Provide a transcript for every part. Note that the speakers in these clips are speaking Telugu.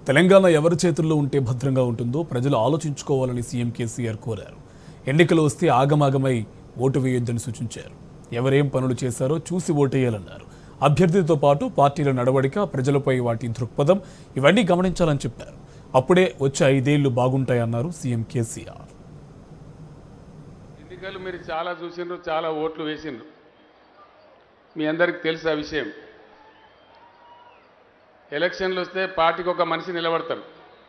తెలంగాణ ఎవరి చేతుల్లో ఉంటే భద్రంగా ఉంటుందో ప్రజలు ఆలోచించుకోవాలని సీఎం కేసీఆర్ కోరారు ఎన్నికలు వస్తే ఆగమాగమై ఓటు వేయొద్దని సూచించారు ఎవరేం పనులు చేశారో చూసి ఓటేయాలన్నారు అభ్యర్థితో పాటు పార్టీల నడవడిక ప్రజలపై వాటి దృక్పథం ఇవన్నీ గమనించాలని చెప్పారు అప్పుడే వచ్చే ఐదేళ్లు బాగుంటాయన్నారు సీఎం కేసీఆర్ ఎన్నికలు మీరు చాలా చూసిండ్రు చాలా ఓట్లు వేసిండ్రు మీ అందరికి తెలుసు ఆ విషయం ఎలక్షన్లు వస్తే పార్టీకి ఒక మనిషి నిలబడతారు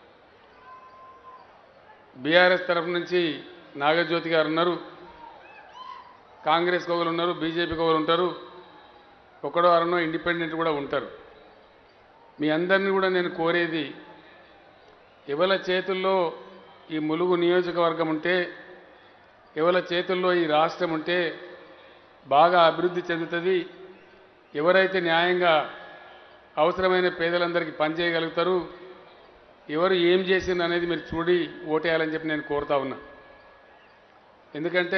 బీఆర్ఎస్ తరఫు నుంచి నాగజ్యోతి గారు ఉన్నారు కాంగ్రెస్కి ఒకరు ఉన్నారు బీజేపీకి ఒకరు ఉంటారు ఒకడో అరనో ఇండిపెండెంట్ కూడా ఉంటారు మీ అందరినీ కూడా నేను కోరేది ఎవరి చేతుల్లో ఈ ములుగు నియోజకవర్గం ఉంటే ఎవరి చేతుల్లో ఈ రాష్ట్రం ఉంటే బాగా అభివృద్ధి చెందుతుంది ఎవరైతే న్యాయంగా అవసరమైన పేదలందరికీ పనిచేయగలుగుతారు ఎవరు ఏం చేసింది అనేది మీరు చూడి ఓటేయాలని చెప్పి నేను కోరుతా ఉన్నా ఎందుకంటే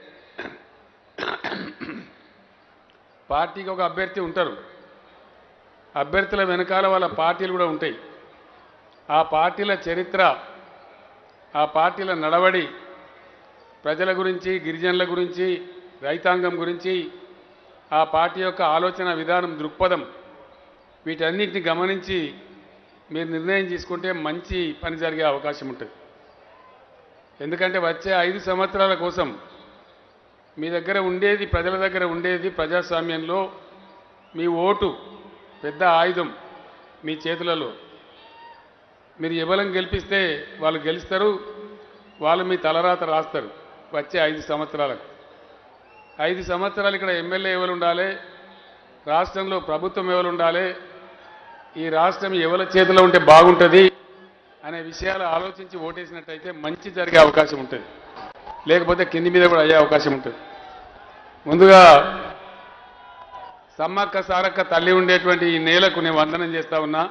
పార్టీకి ఒక అభ్యర్థి ఉంటారు అభ్యర్థుల వెనకాల వాళ్ళ పార్టీలు కూడా ఉంటాయి ఆ పార్టీల చరిత్ర ఆ పార్టీల నడవడి ప్రజల గురించి గిరిజనుల గురించి రైతాంగం గురించి ఆ పార్టీ యొక్క ఆలోచన విధానం దృక్పథం వీటన్నిటిని గమనించి మీరు నిర్ణయం తీసుకుంటే మంచి పని జరిగే అవకాశం ఉంటుంది ఎందుకంటే వచ్చే ఐదు సంవత్సరాల కోసం మీ దగ్గర ఉండేది ప్రజల దగ్గర ఉండేది ప్రజాస్వామ్యంలో మీ ఓటు పెద్ద ఆయుధం మీ చేతులలో మీరు ఎవరం గెలిపిస్తే వాళ్ళు గెలుస్తారు వాళ్ళు మీ తలరాత రాస్తారు వచ్చే ఐదు సంవత్సరాలకు ఐదు సంవత్సరాలు ఇక్కడ ఎమ్మెల్యే ఎవరు ఉండాలి రాష్ట్రంలో ప్రభుత్వం ఎవరు ఉండాలి ఈ రాష్ట్రం ఎవరి చేతిలో ఉంటే బాగుంటుంది అనే విషయాలు ఆలోచించి ఓటేసినట్టయితే మంచి జరిగే అవకాశం ఉంటుంది లేకపోతే కింది మీద కూడా అయ్యే అవకాశం ఉంటుంది ముందుగా సమ్మక్క సారక్క తల్లి ఉండేటువంటి ఈ నేలకు నేను వందనం చేస్తా ఉన్నా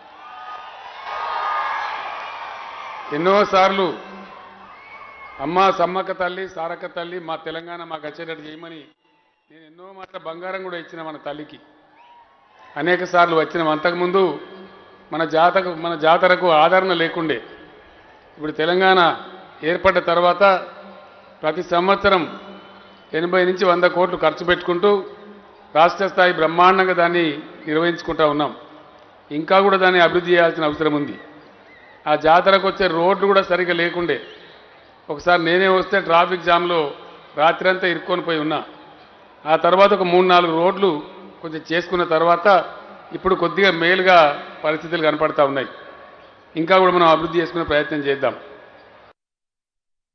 ఎన్నోసార్లు అమ్మ సమ్మక్క తల్లి సారక్క తల్లి మా తెలంగాణ మాకు వచ్చేటట్టు చేయమని నేను ఎన్నో మాటల బంగారం కూడా ఇచ్చిన మన తల్లికి అనేక సార్లు వచ్చిన అంతకుముందు మన జాతకు మన జాతరకు ఆదరణ లేకుండే ఇప్పుడు తెలంగాణ ఏర్పడ్డ తర్వాత ప్రతి సంవత్సరం ఎనభై నుంచి వంద కోట్లు ఖర్చు పెట్టుకుంటూ రాష్ట్ర స్థాయి బ్రహ్మాండంగా దాన్ని నిర్వహించుకుంటా ఉన్నాం ఇంకా కూడా దాన్ని అభివృద్ధి చేయాల్సిన అవసరం ఉంది ఆ జాతరకు వచ్చే రోడ్లు కూడా సరిగ్గా లేకుండే ఒకసారి నేనే వస్తే ట్రాఫిక్ జామ్లో రాత్రంతా ఇరుక్కొని పోయి ఉన్నా ఆ తర్వాత ఒక మూడు నాలుగు రోడ్లు కొంచెం చేసుకున్న తర్వాత ఇప్పుడు కొద్దిగా మేలుగా పరిస్థితులు కనపడతా ఉన్నాయి ఇంకా కూడా మనం అభివృద్ధి చేసుకునే ప్రయత్నం చేద్దాం